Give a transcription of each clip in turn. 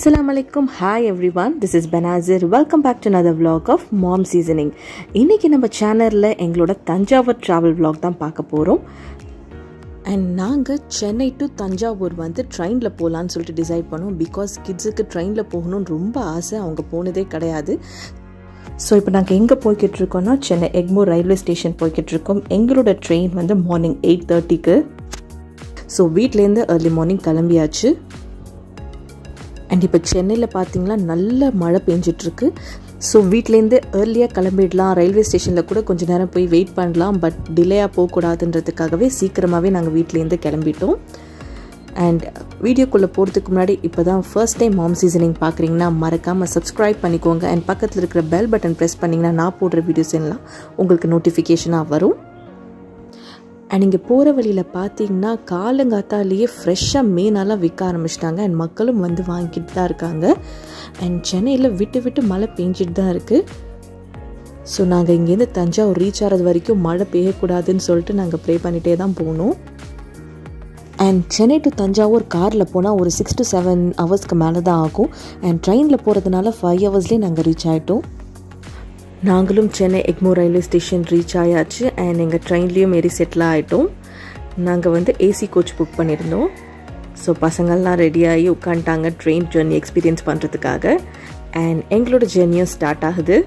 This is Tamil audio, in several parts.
அஸ்ஸலாமு அலைக்கும் hi everyone this is Benazir welcome back to another vlog of mom seasoning இன்றைக்கி நம்ம சேனலில் எங்களோட தஞ்சாவூர் ட்ராவல் vlog தான் பார்க்க போகிறோம் அண்ட் நாங்கள் சென்னை டு தஞ்சாவூர் வந்து ட்ரெயினில் போகலான்னு சொல்லிட்டு டிசைட் பண்ணோம் பிகாஸ் கிட்ஸுக்கு ட்ரெயினில் போகணும்னு ரொம்ப ஆசை அவங்க போனதே கிடையாது ஸோ இப்போ நாங்கள் எங்கே போய்கிட்டு இருக்கோம்னா சென்னை எக்மோர் ரயில்வே ஸ்டேஷன் போய்கிட்டு இருக்கோம் எங்களோட ட்ரெயின் வந்து மார்னிங் எயிட் தேர்ட்டிக்கு ஸோ வீட்லேருந்து ஏர்லி மார்னிங் கிளம்பியாச்சு அண்ட் இப்போ சென்னையில் பார்த்தீங்கன்னா நல்ல மழை பெஞ்சிட்ருக்கு ஸோ வீட்லேருந்து ஏர்லியாக கிளம்பிடலாம் ரயில்வே ஸ்டேஷனில் கூட கொஞ்ச நேரம் போய் வெயிட் பண்ணலாம் பட் டிலேயாக போகக்கூடாதுன்றதுக்காகவே சீக்கிரமாகவே நாங்கள் வீட்லேருந்து கிளம்பிட்டோம் அண்ட் வீடியோக்குள்ளே போகிறதுக்கு முன்னாடி இப்போ தான் ஃபர்ஸ்ட் டைம் மாம் சீசனிங் பார்க்குறீங்கன்னா மறக்காமல் சப்ஸ்கிரைப் பண்ணிக்கோங்க அண்ட் பக்கத்தில் இருக்கிற பெல் பட்டன் ப்ரெஸ் பண்ணிங்கன்னா நான் போடுற வீடியோஸ் எல்லாம் உங்களுக்கு நோட்டிஃபிகேஷனாக வரும் அண்ட் இங்கே போகிற வழியில் பார்த்தீங்கன்னா காலங்காத்தாலேயே ஃப்ரெஷ்ஷாக மீனெல்லாம் விற்க ஆரம்பிச்சிட்டாங்க அண்ட் மக்களும் வந்து வாங்கிட்டு தான் இருக்காங்க அண்ட் சென்னையில் விட்டு விட்டு மழை பெஞ்சிட்டு தான் இருக்குது ஸோ நாங்கள் இங்கேருந்து தஞ்சாவூர் ரீச் ஆகிறது வரைக்கும் மழை பெய்யக்கூடாதுன்னு சொல்லிட்டு நாங்கள் ப்ரே பண்ணிகிட்டே தான் போனோம் அண்ட் சென்னை டு தஞ்சாவூர் காரில் போனால் ஒரு சிக்ஸ் டு செவன் ஹவர்ஸ்க்கு மேலே தான் ஆகும் அண்ட் ட்ரெயினில் போகிறதுனால ஃபைவ் ஹவர்ஸ்லேயே நாங்கள் ரீச் ஆகிட்டோம் நாங்களும் Chennai Egmore railway station reach ஆயாச்சு அண்ட் எங்கள் ட்ரெயின்லேயும் ஏறி செட்டில் ஆகிட்டோம் நாங்கள் வந்து ஏசி கோச் புக் பண்ணியிருந்தோம் ஸோ பசங்கள்லாம் ரெடியாகி உட்காந்துட்டாங்க ட்ரெயின் ஜேர்னி எக்ஸ்பீரியன்ஸ் பண்ணுறதுக்காக அண்ட் எங்களோட ஜேர்னியும் ஸ்டார்ட் ஆகுது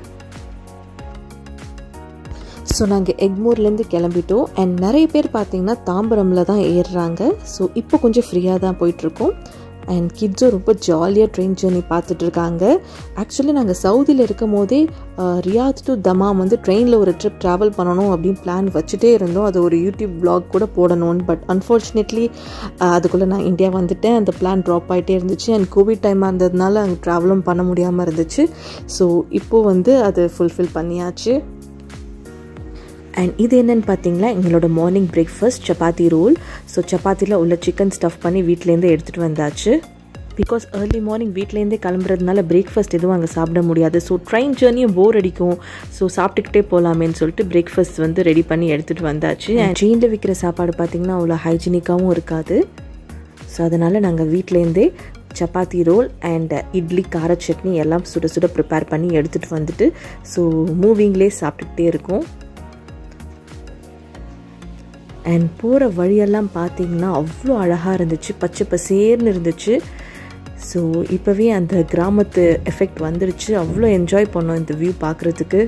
ஸோ நாங்கள் எக்மோர்லேருந்து கிளம்பிட்டோம் அண்ட் நிறைய பேர் பார்த்தீங்கன்னா தாம்பரமில் தான் ஏறுறாங்க ஸோ இப்போ கொஞ்சம் ஃப்ரீயாக தான் போயிட்டுருக்கோம் அண்ட் கிட்ஸும் ரொம்ப ஜாலியாக ட்ரெயின் ஜேர்னி பார்த்துட்ருக்காங்க ஆக்சுவலி நாங்கள் சவுதியில் இருக்கும் போதே ரியாத் டு தமாம் வந்து ட்ரெயினில் ஒரு ட்ரிப் ட்ராவல் பண்ணணும் அப்படின்னு பிளான் வச்சுட்டே இருந்தோம் அது ஒரு யூடியூப் ப்ளாக் கூட போடணும் பட் அன்ஃபார்ச்சுனேட்லி அதுக்குள்ளே நான் இந்தியா வந்துட்டேன் அந்த பிளான் ட்ராப் ஆகிட்டே இருந்துச்சு அண்ட் கோவிட் டைமாக இருந்ததுனால அங்கே ட்ராவலும் பண்ண முடியாமல் இருந்துச்சு ஸோ இப்போது வந்து அது ஃபுல்ஃபில் பண்ணியாச்சு அண்ட் இது என்னென்னு பார்த்தீங்களா எங்களோட morning breakfast chapati roll so சப்பாத்தியில் உள்ள சிக்கன் ஸ்டஃப் பண்ணி வீட்டிலேருந்து எடுத்துகிட்டு வந்தாச்சு பிகாஸ் ஏர்லி மார்னிங் வீட்லேருந்தே கிளம்புறதுனால பிரேக்ஃபாஸ்ட் எதுவும் அங்கே சாப்பிட முடியாது ஸோ ட்ரெயின் ஜேர்னியும் போர் அடிக்கும் ஸோ சாப்பிட்டுக்கிட்டே போகலாமேன்னு சொல்லிட்டு பிரேக்ஃபாஸ்ட் வந்து ரெடி பண்ணி எடுத்துகிட்டு வந்தாச்சு அண்ட் ட்ரெயினில் விற்கிற சாப்பாடு பார்த்திங்கன்னா அவ்வளோ ஹைஜீனிக்காகவும் இருக்காது ஸோ அதனால் நாங்கள் வீட்லேருந்தே சப்பாத்தி ரோல் அண்ட் இட்லி கார சட்னி எல்லாம் சுட சுட ப்ரிப்பேர் பண்ணி எடுத்துகிட்டு வந்துட்டு ஸோ மூவிங்லேயே சாப்பிட்டுக்கிட்டே இருக்கோம் அண்ட் போகிற வழியெல்லாம் பார்த்தீங்கன்னா அவ்வளோ அழகாக இருந்துச்சு பச்சை பசேர்னு இருந்துச்சு ஸோ இப்போவே அந்த கிராமத்து எஃபெக்ட் வந்துடுச்சு அவ்வளோ என்ஜாய் பண்ணோம் இந்த வியூ பார்க்குறதுக்கு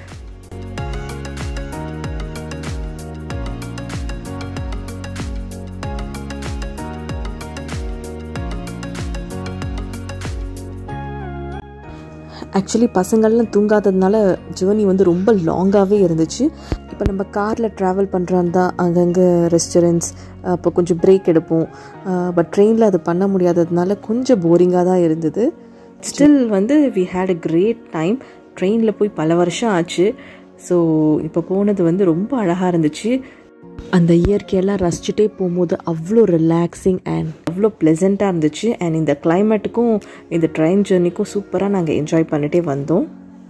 ஆக்சுவலி பசங்கள்லாம் தூங்காததுனால ஜேர்னி வந்து ரொம்ப லாங்காகவே இருந்துச்சு இப்போ நம்ம காரில் ட்ராவல் பண்ணுறாந்தா அங்கங்கே ரெஸ்டாரண்ட்ஸ் அப்போ கொஞ்சம் பிரேக் எடுப்போம் பட் ட்ரெயினில் அது பண்ண முடியாததுனால கொஞ்சம் போரிங்காக தான் இருந்தது ஸ்டில் வந்து we had a great time ட்ரெயினில் போய் பல வருஷம் ஆச்சு ஸோ இப்போ போனது வந்து ரொம்ப அழகாக இருந்துச்சு அந்த இயற்கையெல்லாம் ரசிச்சுட்டே போகும்போது அவ்வளோ ரிலாக்ஸிங் அண்ட் அவ்வளோ ப்ளெசண்ட்டாக இருந்துச்சு அண்ட் இந்த கிளைமேட்டுக்கும் இந்த ட்ரெயின் ஜேர்னிக்கும் சூப்பராக நாங்கள் என்ஜாய் பண்ணிகிட்டே வந்தோம்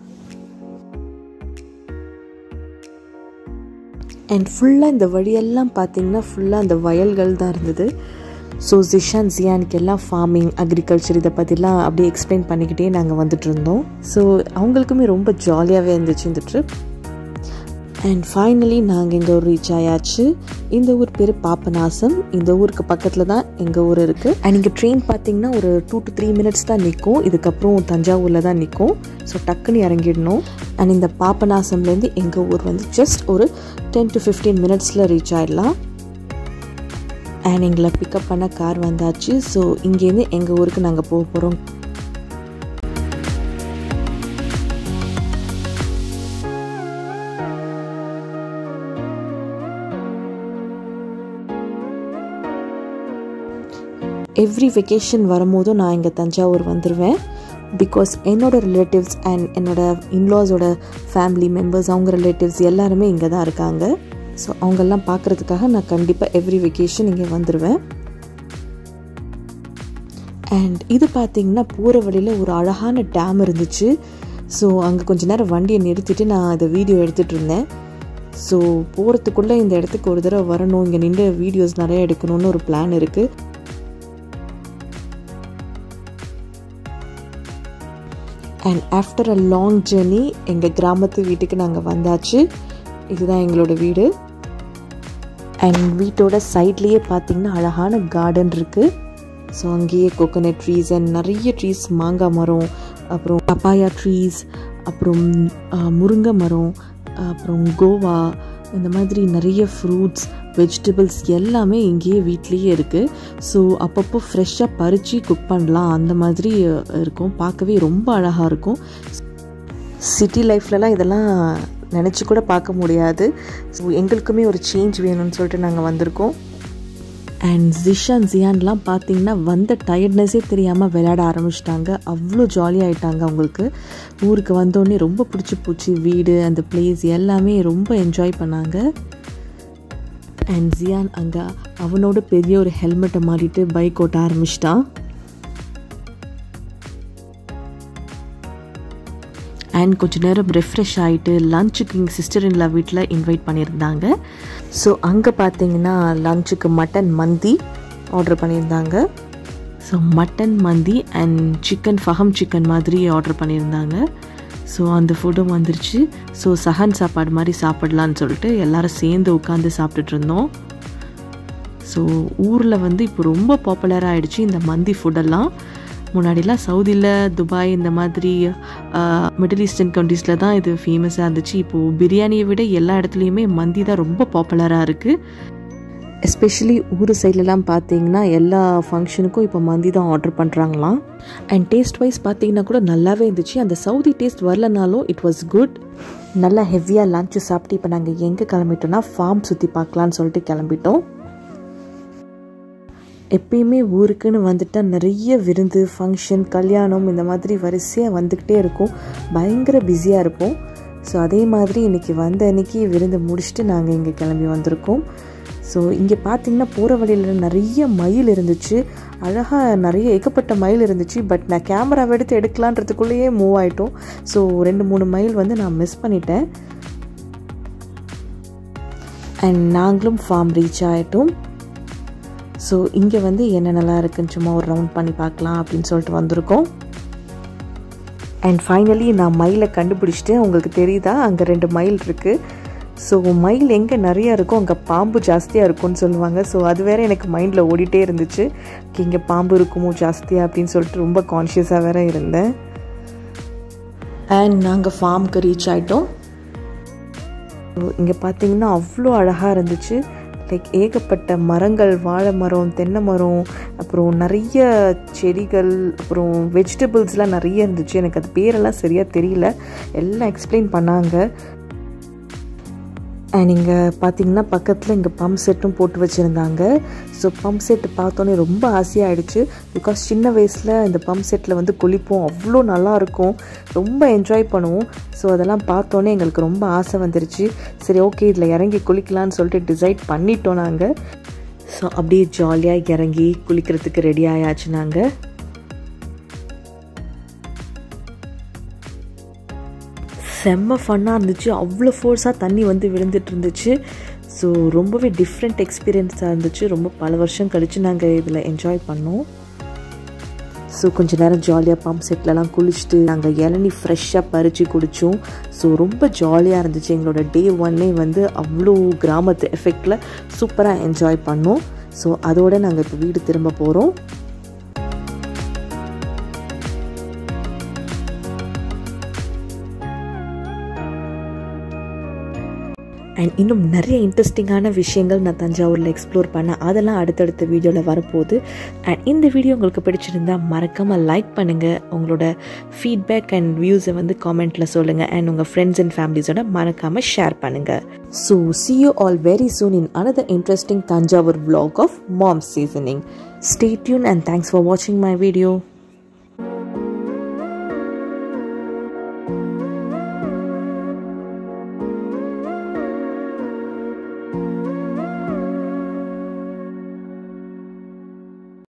அண்ட் ஃபுல்லாக இந்த வழியெல்லாம் பார்த்தீங்கன்னா ஃபுல்லாக அந்த வயல்கள் தான் இருந்தது ஸோ ஜிஷான் ஜியானுக்கு எல்லாம் ஃபார்மிங் அக்ரிகல்ச்சர் இதை பற்றிலாம் அப்படியே எக்ஸ்பிளைன் பண்ணிக்கிட்டே நாங்கள் வந்துட்டு இருந்தோம் ஸோ அவங்களுக்குமே ரொம்ப ஜாலியாகவே இருந்துச்சு இந்த ட்ரிப் அண்ட் ஃபைனலி நாங்கள் இந்த ஊர் ரீச் ஆயாச்சு இந்த ஊர் பேர் பாப்பநாசம் இந்த ஊருக்கு பக்கத்தில் தான் எங்கள் ஊர் இருக்குது அண்ட் இங்கே ட்ரெயின் பார்த்தீங்கன்னா ஒரு டூ டு த்ரீ மினிட்ஸ் தான் நிற்கும் இதுக்கப்புறம் தஞ்சாவூரில் தான் நிற்கும் ஸோ டக்குன்னு இறங்கிடணும் அண்ட் இந்த பாப்பநாசம்லேருந்து எங்கள் ஊர் வந்து ஜஸ்ட் ஒரு டென் டு ஃபிஃப்டீன் மினிட்ஸில் ரீச் ஆகிடலாம் அண்ட் எங்களை பிக்கப் பண்ண கார் வந்தாச்சு ஸோ இங்கேருந்து எங்கள் ஊருக்கு நாங்கள் போக போகிறோம் எவ்ரி வெக்கேஷன் வரும்போதும் நான் இங்கே தஞ்சாவூர் வந்துடுவேன் பிகாஸ் என்னோட ரிலேட்டிவ்ஸ் அண்ட் என்னோட இன்லாஸோட ஃபேமிலி மெம்பர்ஸ் அவங்க ரிலேட்டிவ்ஸ் எல்லாருமே இங்கே தான் இருக்காங்க ஸோ அவங்கெல்லாம் பார்க்குறதுக்காக நான் கண்டிப்பாக எவ்ரி வெக்கேஷன் இங்கே வந்துடுவேன் அண்ட் இது பார்த்திங்கன்னா போகிற வழியில் ஒரு அழகான டேம் இருந்துச்சு ஸோ அங்கே கொஞ்ச நேரம் வண்டியை நிறுத்திட்டு நான் அதை வீடியோ எடுத்துகிட்டு இருந்தேன் ஸோ போகிறதுக்குள்ளே இந்த இடத்துக்கு ஒரு தடவை வரணும் இங்கே நின்று வீடியோஸ் நிறைய எடுக்கணும்னு ஒரு பிளான் இருக்குது and after a long journey எங்கள் கிராமத்து வீட்டுக்கு நாங்கள் வந்தாச்சு இதுதான் எங்களோட வீடு அண்ட் வீட்டோட சைட்லேயே பார்த்தீங்கன்னா அழகான கார்டன் இருக்குது ஸோ அங்கேயே கோகோனட் ட்ரீஸ் அண்ட் நிறைய ட்ரீஸ் மாங்காய் மரம் அப்புறம் பப்பாயா ட்ரீஸ் அப்புறம் முருங்கை மரம் அப்புறம் கோவா இந்த மாதிரி நிறைய ஃப்ரூட்ஸ் வெஜிடபிள்ஸ் எல்லாமே இங்கேயே வீட்லேயே இருக்குது ஸோ அப்பப்போ ஃப்ரெஷ்ஷாக பறித்து குக் பண்ணலாம் அந்த மாதிரி இருக்கும் பார்க்கவே ரொம்ப அழகாக இருக்கும் சிட்டி லைஃப்லலாம் இதெல்லாம் நினச்சி கூட பார்க்க முடியாது ஸோ எங்களுக்குமே ஒரு சேஞ்ச் வேணும்னு சொல்லிட்டு நாங்கள் வந்திருக்கோம் அண்ட் ஜிஷான் ஜியான்லாம் பார்த்தீங்கன்னா வந்த டயர்ட்னஸே தெரியாமல் விளையாட ஆரம்பிச்சிட்டாங்க அவ்வளோ ஜாலியாகிட்டாங்க அவங்களுக்கு ஊருக்கு வந்தோடனே ரொம்ப பிடிச்சி போச்சு வீடு அந்த பிளேஸ் எல்லாமே ரொம்ப என்ஜாய் பண்ணாங்க அண்ட் ஜியான் அங்கே அவனோட பெரிய ஒரு ஹெல்மெட்டை மாட்டிட்டு பைக் ஓட்ட ஆரம்பிச்சிட்டான் அண்ட் கொஞ்ச நேரம் ரெஃப்ரெஷ் ஆகிட்டு லஞ்சுக்கு எங்கள் சிஸ்டர் இன்லா வீட்டில் இன்வைட் பண்ணியிருந்தாங்க ஸோ அங்கே பார்த்தீங்கன்னா லஞ்சுக்கு மட்டன் மந்தி ஆர்டர் பண்ணியிருந்தாங்க ஸோ மட்டன் மந்தி அண்ட் சிக்கன் ஃபஹம் சிக்கன் மாதிரி ஆர்டர் பண்ணியிருந்தாங்க ஸோ அந்த ஃபுட்டும் வந்துருச்சு ஸோ சஹன் சாப்பாடு மாதிரி சாப்பிடலான்னு சொல்லிட்டு எல்லாரும் சேர்ந்து உட்காந்து சாப்பிட்டுட்டு இருந்தோம் ஸோ ஊரில் வந்து இப்போ ரொம்ப பாப்புலராக ஆகிடுச்சு இந்த மந்தி ஃபுட்டெல்லாம் முன்னாடிலாம் சவுதியில் துபாய் இந்த மாதிரி மிடில் ஈஸ்டர்ன் கண்ட்ரீஸில் தான் இது ஃபேமஸாக இருந்துச்சு இப்போது பிரியாணியை விட எல்லா இடத்துலையுமே மந்தி தான் ரொம்ப பாப்புலராக இருக்குது எஸ்பெஷலி ஊர் சைட்லலாம் பார்த்தீங்கன்னா எல்லா ஃபங்க்ஷனுக்கும் இப்போ மந்தி தான் ஆர்டர் பண்ணுறாங்களாம் அண்ட் டேஸ்ட் வைஸ் பார்த்தீங்கன்னா கூட நல்லாவே இருந்துச்சு அந்த சவுதி டேஸ்ட் வரலனாலும் இட் வாஸ் குட் நல்லா ஹெவியாக லஞ்சு சாப்பிட்டு இப்போ நாங்கள் எங்கே கிளம்பிட்டோம்னா ஃபார்ம் சுற்றி பார்க்கலான்னு சொல்லிட்டு கிளம்பிட்டோம் எப்பயுமே ஊருக்குன்னு வந்துட்டால் நிறைய விருந்து ஃபங்க்ஷன் கல்யாணம் இந்த மாதிரி வரிசையாக வந்துக்கிட்டே இருக்கும் பயங்கர பிஸியாக இருப்போம் ஸோ அதே மாதிரி இன்றைக்கி வந்த அன்றைக்கி விருந்து முடிச்சுட்டு நாங்கள் இங்கே கிளம்பி வந்திருக்கோம் ஸோ இங்கே பார்த்தீங்கன்னா போகிற வழியில் நிறைய மயில் இருந்துச்சு அழகாக நிறைய ஏகப்பட்ட மயில் இருந்துச்சு பட் நான் கேமராவை எடுத்து எடுக்கலான்றதுக்குள்ளேயே மூவ் ஆகிட்டோம் ஸோ ரெண்டு மூணு மயில் வந்து நான் மிஸ் பண்ணிட்டேன் அண்ட் நாங்களும் ஃபார்ம் ரீச் ஆகிட்டோம் ஸோ இங்கே வந்து என்ன நல்லா இருக்குன்னு சும்மா ஒரு ரவுண்ட் பண்ணி பார்க்கலாம் அப்படின்னு சொல்லிட்டு வந்திருக்கோம் அண்ட் ஃபைனலி நான் மயிலை கண்டுபிடிச்சிட்டு உங்களுக்கு தெரியுதா அங்கே ரெண்டு மயில் இருக்குது ஸோ மயில் எங்கே நிறையா இருக்கும் அங்கே பாம்பு ஜாஸ்தியாக இருக்கும்னு சொல்லுவாங்க ஸோ அது வேற எனக்கு மைண்டில் ஓடிட்டே இருந்துச்சு இங்கே பாம்பு இருக்குமோ ஜாஸ்தியாக அப்படின்னு சொல்லிட்டு ரொம்ப கான்ஷியஸாக வேற இருந்தேன் அண்ட் நாங்கள் ஃபார்முக்கு ரீச் ஆகிட்டோம் இங்கே பார்த்தீங்கன்னா அவ்வளோ அழகாக இருந்துச்சு லைக் ஏகப்பட்ட மரங்கள் வாழை மரம் தென்னை மரம் அப்புறம் நிறைய செடிகள் அப்புறம் வெஜிடபிள்ஸ்லாம் நிறைய இருந்துச்சு எனக்கு அது பேரெல்லாம் சரியாக தெரியல எல்லாம் எக்ஸ்பிளைன் பண்ணாங்க அண்ட் இங்கே பார்த்தீங்கன்னா பக்கத்தில் இங்கே பம்ப் செட்டும் போட்டு வச்சுருந்தாங்க ஸோ பம்ப் செட்டு பார்த்தோன்னே ரொம்ப ஆசையாகிடுச்சு பிகாஸ் சின்ன வயசில் இந்த பம்ப் செட்டில் வந்து குளிப்போம் அவ்வளோ நல்லாயிருக்கும் ரொம்ப என்ஜாய் பண்ணுவோம் ஸோ அதெல்லாம் பார்த்தோன்னே எங்களுக்கு ரொம்ப ஆசை வந்துருச்சு சரி ஓகே இதில் இறங்கி குளிக்கலான்னு சொல்லிட்டு டிசைட் பண்ணிட்டோம் நாங்கள் ஸோ அப்படியே ஜாலியாக இறங்கி குளிக்கிறதுக்கு ரெடி ஆயாச்சு நாங்கள் செம்ம ஃபன்னாக இருந்துச்சு அவ்வளோ ஃபோர்ஸாக தண்ணி வந்து விழுந்துட்டு இருந்துச்சு ஸோ ரொம்பவே டிஃப்ரெண்ட் எக்ஸ்பீரியன்ஸாக இருந்துச்சு ரொம்ப பல வருஷம் கழித்து நாங்கள் இதில் என்ஜாய் பண்ணோம் ஸோ கொஞ்ச நேரம் ஜாலியாக பம்ப் செட்லலாம் குளிச்சுட்டு நாங்கள் இளநி ஃப்ரெஷ்ஷாக பறித்து குடித்தோம் ஸோ ரொம்ப ஜாலியாக இருந்துச்சு எங்களோட டே ஒன்னே வந்து அவ்வளோ கிராமத்து எஃபெக்டில் சூப்பராக என்ஜாய் பண்ணோம் ஸோ அதோடு நாங்கள் இப்போ வீடு திரும்ப போகிறோம் அண்ட் இன்னும் நிறைய இன்ட்ரெஸ்டிங்கான விஷயங்கள் நான் தஞ்சாவூரில் எக்ஸ்ப்ளோர் பண்ணேன் அதெல்லாம் அடுத்தடுத்த வீடியோவில் வரப்போகுது அண்ட் இந்த வீடியோ உங்களுக்கு பிடிச்சிருந்தா மறக்காமல் லைக் பண்ணுங்கள் உங்களோட ஃபீட்பேக் அண்ட் வியூஸை வந்து காமெண்ட்டில் சொல்லுங்கள் அண்ட் உங்கள் ஃப்ரெண்ட்ஸ் அண்ட் ஃபேமிலிஸோட மறக்காமல் ஷேர் பண்ணுங்கள் so see you all very soon in another interesting Thanjavur vlog of mom seasoning stay tuned and thanks for வாட்சிங் மை வீடியோ